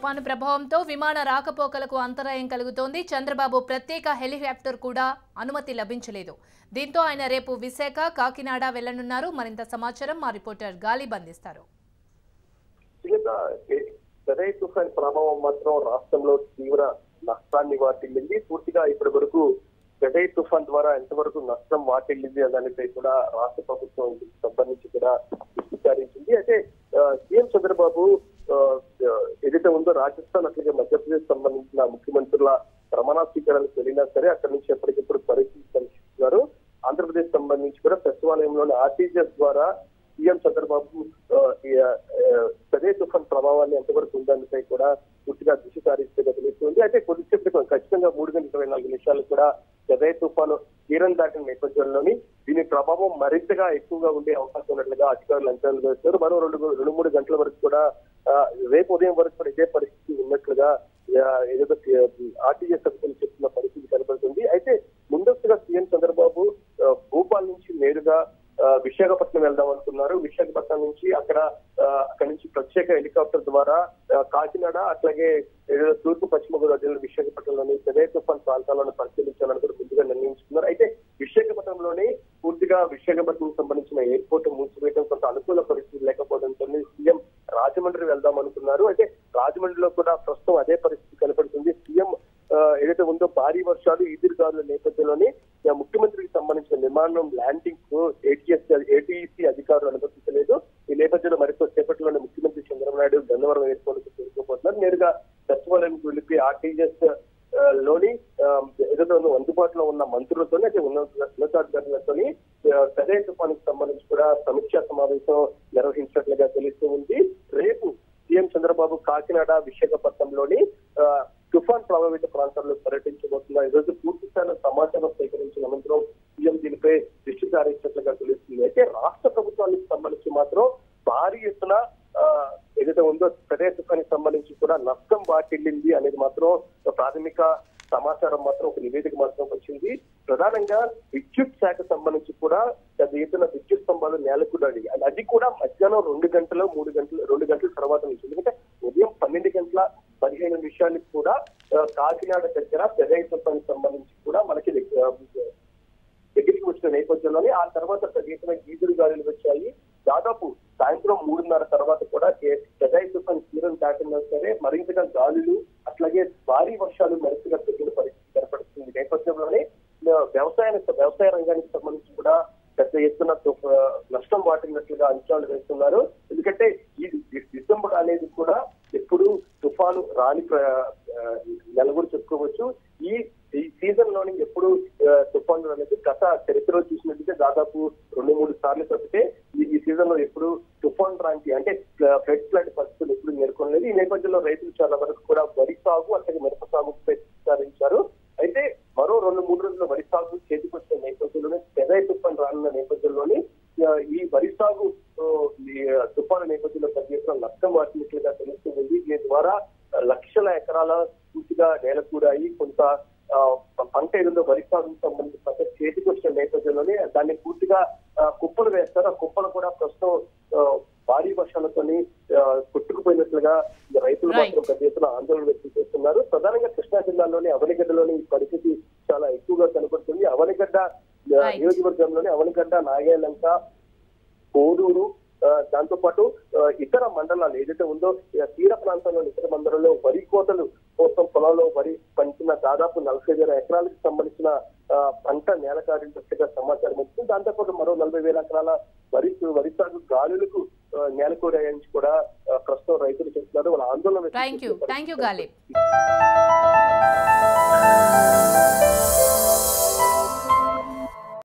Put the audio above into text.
తుఫాను ప్రభావంతో విమాన రాకపోకలకు అంతరాయం కలుగుతోంది చంద్రబాబు ప్రత్యేక హెలికాప్టర్ కూడా అనుమతి లభించలేదు దీంతో ఆయన రేపు విశాఖ కాకినాడ వెళ్లనున్నారు మరింత సమాచారం మా రిపోర్టర్ గాలి బంధిస్తారు సదై తుఫాన్ ప్రభావం మాత్రం రాష్ట్రంలో తీవ్ర నష్టాన్ని వాటిల్లింది పూర్తిగా ఇప్పటి వరకు గడై తుఫాన్ ద్వారా ఎంతవరకు నష్టం వాటిల్లింది అనే దానిపై కూడా రాష్ట్ర ప్రభుత్వం ఇందుకు సంబంధించి కూడా విచారించింది అయితే ఆ, సీఎం చంద్రబాబు ఆ, ఆ, ఏదైతే ఉందో రాజస్థాన్ అట్లాగే మధ్యప్రదేశ్ సంబంధించిన ముఖ్యమంత్రుల ప్రమాణ స్వీకారానికి వెళ్ళినా సరే అక్కడి నుంచి ఎప్పటికెప్పుడు పరిస్థితి పరీక్షిస్తున్నారు ఆంధ్రప్రదేశ్ సంబంధించి కూడా సచివాలయంలోని ఆర్టీజీఎస్ ద్వారా సీఎం చంద్రబాబు ఆ, ఈ, ఆ, సదే తుఫాన్ ప్రభావాన్ని ఎంతవరకు ఉందానిపై కూడా పూర్తిగా దృష్టి సారిస్తుగా తెలుస్తుంది అయితే కొద్దిసేపు క్రితం ఖచ్చితంగా మూడు గంటల ఇరవై నాలుగు నిమిషాలు కూడా సదే తుఫాను తీరం దాటిన నేపథ్యంలోని దీని ప్రభావం మరింతగా ఎక్కువగా ఉండే అవకాశం ఉన్నట్లుగా అధికారులు అంచనాలు వేస్తారు మరో రెండు రెండు మూడు గంటల వరకు కూడా ఆ, రేపు ఉదయం వరకు కూడా ఇదే పరిస్థితి ఉన్నట్లుగా ఆ, ఏదో ఆర్టీఎస్ అధికారులు చెప్తున్న పరిస్థితి కనబడుతుంది అయితే ముందస్తుగా సీఎం చంద్రబాబు ఆ, భూపాల్ నుంచి నేరుగా ఆ, విశాఖపట్నం వెళ్దాం అనుకున్నారు విశాఖపట్నం నుంచి అక్కడ ఆ, అక్కడ నుంచి ప్రత్యేక హెలికాప్టర్ ద్వారా ఆ, కాకినాడ అట్లాగే ఏదో తూర్పు పశ్చిమ గోదావరి జిల్లా విశాఖపట్నంలోని పెదే తుఫాన్ ప్రాంతాలను పరిశీలించాలని కూడా ముందుగా నిర్ణయించుకున్నారు అయితే విశాఖపట్నంలోని పూర్తిగా విశాఖపట్నం సంబంధించిన ఎయిర్పోర్ట్ మూసివేయడం కొంత అనుకూల పరిస్థితి లేకపోవడంతో సీఎం రాజమండ్రి వెళ్దాం అనుకున్నారు అయితే రాజమండ్రిలో కూడా ప్రస్తుతం అదే పరిస్థితి కనపడుతుంది సీఎం ఆ, ఏదైతే ఉందో భారీ వర్షాలు ఈదురుగాలుల నేపథ్యంలోని ఆ, ముఖ్యమంత్రికి సంబంధించిన విమానం ల్యాండింగ్ కు ఏటీఎస్ ఏటీసీ అధికారులు అనుమతించలేదు ఈ నేపథ్యంలో మరికొద్ది సేపట్లోనే ముఖ్యమంత్రి చంద్రబాబు నాయుడు గన్నవరం ఎయిర్పోర్ట్ కు చేరుకోబోతున్నారు నేరుగా సచివాలయం వెళ్ళి ఆర్టీజీఎస్ లోని ఆ, ఏదైతే ఉందో అందుబాటులో ఉన్న మంత్రులతో అయితే ఉన్న ఉన్నతాధికారులతో సదే తుఫానికి సంబంధించి కూడా సమీక్షా సమావేశం నిర్వహించినట్లుగా తెలుస్తూ ఉంది రేపు సీఎం చంద్రబాబు కాకినాడ విశాఖపట్నంలోని ఆ, తుఫాన్ ప్రభావిత ప్రాంతాల్లో పర్యటించబోతున్నారు ఈ రోజు పూర్తి స్థాయిలో సమాచారం సేకరించిన అనంతరం సీఎం దీనిపై దృష్టి సారించినట్లుగా తెలుస్తుంది అయితే రాష్ట్ర ప్రభుత్వానికి సంబంధించి మాత్రం భారీ ఎత్తున ఆ, ఏదైతే ఉందో ప్రదే తుఫానికి సంబంధించి కూడా నష్టం వాటిల్లింది అనేది మాత్రం ప్రాథమిక సమాచారం మాత్రం ఒక నివేదిక మాత్రం వచ్చింది ప్రధానంగా విద్యుత్ శాఖ సంబంధించి కూడా పెద్ద ఎత్తున విద్యుత్ స్తంభాలు నేలకూడాలి అది కూడా మధ్యాహ్నం రెండు గంటలు మూడు గంటలు రెండు గంటల తర్వాత నుంచి ఎందుకంటే ఉదయం పన్నెండు గంటల పదిహేను నిమిషాలకు కూడా ఆ, కాకినాడ దగ్గర పెదై తుఫానికి సంబంధించి కూడా మనకి ఆ, దగ్గరికి వచ్చిన నేపథ్యంలోనే ఆ తర్వాత పెద్ద ఎత్తున గీదురు గాలులు వచ్చాయి దాదాపు సాయంత్రం మూడున్నర తర్వాత కూడా పెదాయి తుఫాన్ తీరం దాటినా సరే మరింతగా గాలులు అట్లాగే భారీ వర్షాలు మరింతగా తగ్గిన పరిస్థితి కనపడుతుంది ఈ నేపథ్యంలోనే ఆ, వ్యవసాయానికి వ్యవసాయ రంగానికి సంబంధించి కూడా పెద్ద ఎత్తున తుఫ- నష్టం వాటినట్లుగా అంచనాలు వేస్తున్నారు ఎందుకంటే ఈ డి- డిసెంబర్ అనేది కూడా ఎప్పుడు తుఫాను రాని ప్ర- ఆ, నెల కూడా చెప్పుకోవచ్చు ఈ ఈ సీజన్ లోని ఎప్పుడు ఆ, తుఫాను అనేది గత చరిత్రలో చూసినట్లయితే దాదాపు రెండు మూడు సార్లు తప్పితే ఈ ఈ సీజన్ లో ఎప్పుడు తుఫాన్ లాంటి అంటే ఫ్లడ్ లాంటి పరిస్థితులు ఎప్పుడు నేర్కొనలేదు ఈ నేపథ్యంలో రైతులు చాలా వరకు కూడా వరి సాగు అట్లాగే మిరప సాగుపై విచారించారు అయితే మరో రెండు మూడు రోజుల వరి సాగు చేతికొచ్చిన నేపథ్యంలోనే పెదై తుఫాన్ రానున్న నేపథ్యంలోని ఆ, ఈ వరి సాగు ఆ, ఈ తుఫాను నేపథ్యంలో పనిచేసిన నష్టం వాటినట్లుగా తెలుస్తుంది దీని ద్వారా ఆ, లక్షల ఎకరాల పూర్తిగా నేలకూడాయి కొంత ఆ, పంట ఏదో వరి సాగుకు సంబంధించి పంట చేతికి వచ్చిన నేపథ్యంలోనే దాన్ని పూర్తిగా ఆ, కుప్పలు వేస్తారు ఆ కుప్పలు కూడా ప్రస్తుతం ఆ, భారీ వర్షాలతోని ఆ, కొట్టుకుపోయినట్లుగా రైతులు Right. మాత్రం పెద్ద ఎత్తున ఆందోళన వ్యక్తం చేస్తున్నారు ప్రధానంగా కృష్ణా జిల్లాలోని అవనిగడ్డలోని ఈ పరిస్థితి చాలా ఎక్కువగా కనబడుతుంది అవనిగడ్డ ఆ, Right. నియోజకవర్గంలోని అవనిగడ్డ నాగేలంక కోడూరు ఆ, దాంతో పాటు ఆ, ఇతర మండలాలు ఏదైతే ఉందో ఆ, తీర ప్రాంతంలోని ఇతర మండలంలో వరి కోతలు కోసం పొలంలో వరి పంచిన దాదాపు నలభై వేల ఎకరాలకు సంబంధించిన ఆ, పంట నేల కారినట్టుగా సమాచారం వచ్చింది దాంతో పాటు మరో నలభై వేల ఎకరాల వరి వరి సాగు గాలులకు ఆ, నేలకూరాయని కూడా ఆ, ప్రస్తుతం రైతులు చెప్తున్నారు వాళ్ళ ఆందోళన వ్యక్తం థ్యాంక్ యూ చేస్తున్న థ్యాంక్ యూ పరిస్థితి గాలిబ్